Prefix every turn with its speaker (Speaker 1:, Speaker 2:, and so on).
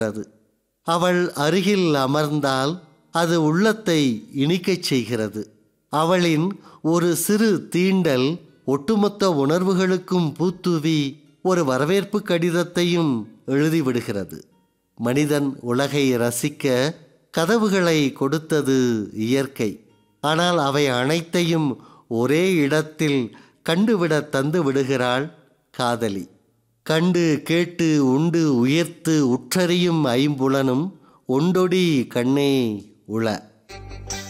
Speaker 1: அது அவள் அருகில் அமர்ந்தால் அது உள்ளத்தை இனிக்கச் செய்கிறது அவளின் ஒரு சிறு தீண்டல் ஒட்டுமொத்த உணர்வுகளுக்கும் பூத்துவி ஒரு வரவேற்பு கடிதத்தையும் எழுதிவிடுகிறது மனிதன் உலகை ரசிக்க கதவுகளை கொடுத்தது இயற்கை ஆனால் அவை அனைத்தையும் ஒரே இடத்தில் கண்டுவிட தந்து விடுகிறாள் காதலி கண்டு கேட்டு உண்டு உயர்த்து உற்றறியும் ஐம்புலனும் ஒண்டொடி கண்ணே உள